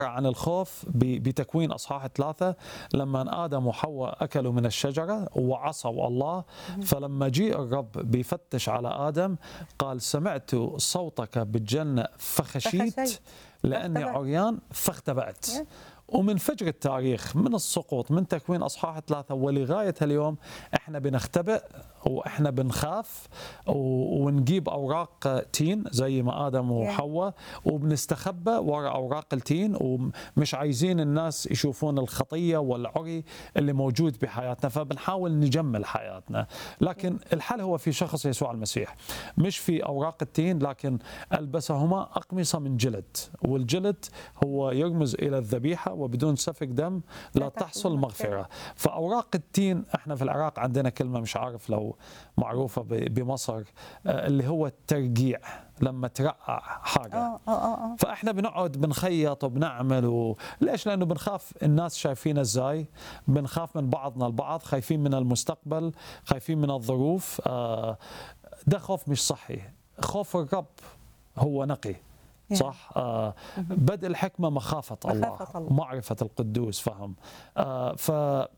عن الخوف ب- بتكوين اصحاح ثلاثه لما ادم وحواء اكلوا من الشجره وعصوا الله فلما جيء الرب بيفتش على ادم قال سمعت صوتك بالجنه فخشيت فخشيت. لاني فاختبأت. عريان فاختبأت Yeah. ومن فجر التاريخ من السقوط من تكوين اصحاح ثلاثه ولغايه اليوم احنا بنختبئ واحنا بنخاف و- ونجيب اوراق تين زي ما ادم وحواء وبنستخبى وراء اوراق التين ومش عايزين الناس يشوفون الخطيه والعري اللي موجود بحياتنا فبنحاول نجمل حياتنا لكن الحل هو في شخص يسوع المسيح مش في اوراق التين لكن البسهما اقمصه من جلد والجلد هو يرمز الى الذبيحه وبدون سفك دم لا لا تحصل تحصل مغفره فاوراق التين احنا في العراق عندنا كلمه مش عارف لو معروفه ب- بمصر آه، اللي هو الترقيع لما ترقع حاجه اه اه اه فاحنا بنقعد بنخيط وبنعمل و... ليش؟ لانه بنخاف الناس شايفينا ازاي، بنخاف من بعضنا البعض، خايفين من المستقبل، خايفين من الظروف، آه، ده خوف مش صحي، خوف الرب هو نقي Yeah. صح آه بدء الحكمه مخافه الله, مخافة الله. معرفه القدوس فهم آه ف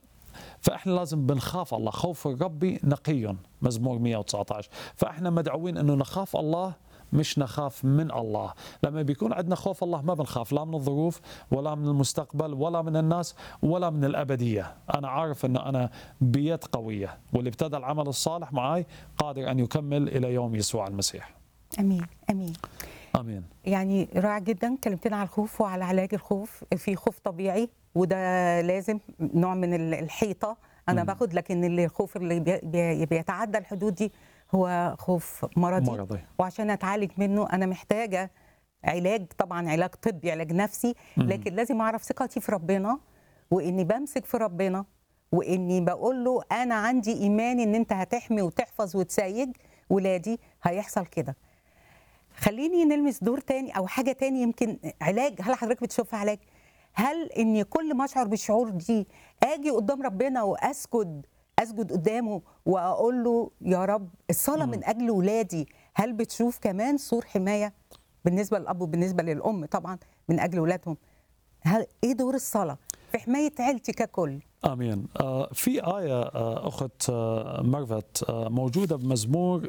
فاحنا لازم بنخاف الله خوف الرب نقي مزمور 119 فاحنا مدعوين انه نخاف الله مش نخاف من الله لما بيكون عندنا خوف الله ما بنخاف لا من الظروف ولا من المستقبل ولا من الناس ولا من الأبدية أنا عارف أنه أنا بيد قوية واللي ابتدى العمل الصالح معي قادر أن يكمل إلى يوم يسوع المسيح امين امين آمين يعني رائع جدا كلمتنا على الخوف وعلى علاج الخوف في خوف طبيعي وده لازم نوع من ال- الحيطه انا مم. باخد لكن اللي الخوف اللي بي- بي- بيتعدى الحدود دي هو خوف مرضي مرضي وعشان اتعالج منه انا محتاجه علاج طبعا علاج طبي علاج نفسي مم. لكن لازم اعرف ثقتي في ربنا واني بمسك في ربنا واني بقول له انا عندي ايمان ان انت هتحمي وتحفظ وتسيج ولادي هيحصل كده خليني نلمس دور تاني او حاجه تاني يمكن علاج هل حضرتك بتشوفها علاج هل اني كل ما اشعر بالشعور دي اجي قدام ربنا واسجد اسجد قدامه واقول له يا رب الصلاه مم. من اجل ولادي هل بتشوف كمان سور حمايه بالنسبه للاب وبالنسبه للام طبعا من اجل ولادهم هل ايه دور الصلاه في حمايه عيلتي ككل آمين آه في آية آه أخت آه مرفت آه موجودة بمزمور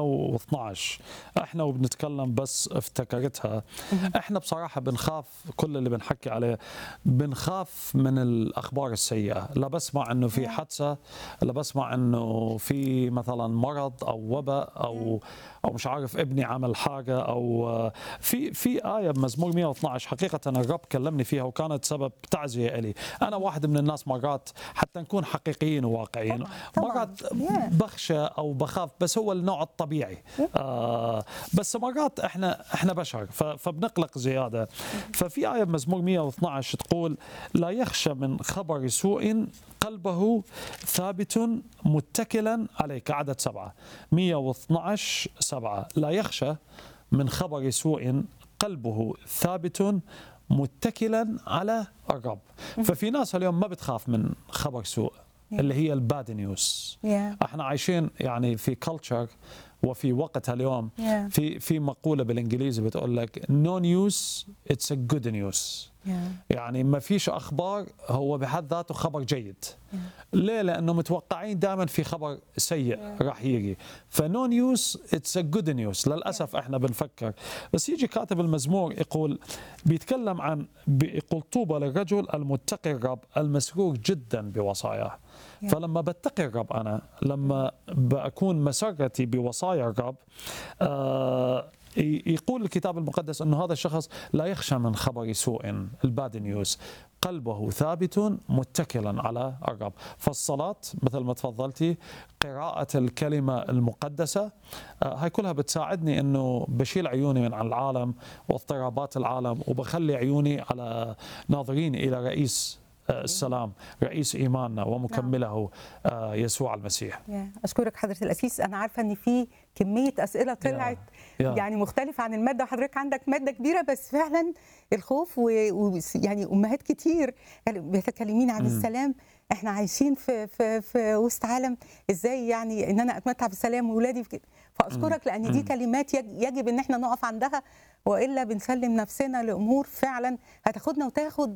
112 احنا وبنتكلم بس افتكرتها احنا بصراحة بنخاف كل اللي بنحكي عليه بنخاف من الأخبار السيئة لا بسمع أنه في حادثة لا بسمع أنه في مثلا مرض أو وباء أو أو مش عارف ابني عمل حاجة أو آه، في في آية بمزمور 112 حقيقة الرب كلمني فيها وكانت سبب تعزية إلي أنا واحد من الناس مرات حتى نكون حقيقيين وواقعيين طبعاً، طبعاً. مرات Yeah. بخشى أو بخاف بس هو النوع الطبيعي آه بس مرات إحنا إحنا بشر ف- فبنقلق زيادة ففي آية بمزمور 112 تقول لا يخشى من خبر سوء قلبه ثابت متكلا عليك عدد سبعة 112 سبعة لا يخشى من خبر سوء قلبه ثابت متكلا على الرب ففي ناس اليوم ما بتخاف من خبر سوء اللي هي الباد نيوز yeah. احنا عايشين يعني في كلتشر وفي وقتها اليوم Yeah. في في مقوله بالانجليزي بتقول لك نو نيوز اتس ا جود نيوز yeah. يعني ما فيش اخبار هو بحد ذاته خبر جيد ليه لانه متوقعين دائما في خبر سيء راح يجي فنو نيوز اتس ا جود نيوز للاسف احنا بنفكر بس يجي كاتب المزمور يقول بيتكلم عن بيقول طوبى للرجل المتقي الرب المسرور جدا بوصاياه فلما بتقي الرب انا لما بكون مسرتي بوصايا الرب آه ي- يقول الكتاب المقدس انه هذا الشخص لا يخشى من خبر سوء الباد نيوز قلبه ثابت متكلا على الرب فالصلاة مثل ما تفضلتي قراءة الكلمة المقدسة آه، هاي كلها بتساعدني انه بشيل عيوني من عن العالم واضطرابات العالم وبخلي عيوني على ناظرين الى رئيس آه، السلام رئيس ايماننا ومكمله آه، يسوع المسيح يا اشكرك حضره الاسيس انا عارفه ان في كميه اسئله طلعت يا. يعني مختلفه عن الماده وحضرتك عندك ماده كبيره بس فعلا الخوف ويعني امهات كتير يعني بتكلمين عن مم. السلام احنا عايشين في في في وسط عالم ازاي يعني ان انا اتمتع بالسلام واولادي في كده فاشكرك لان دي مم. كلمات يج- يجب ان احنا نقف عندها والا بنسلم نفسنا لامور فعلا هتاخدنا وتاخد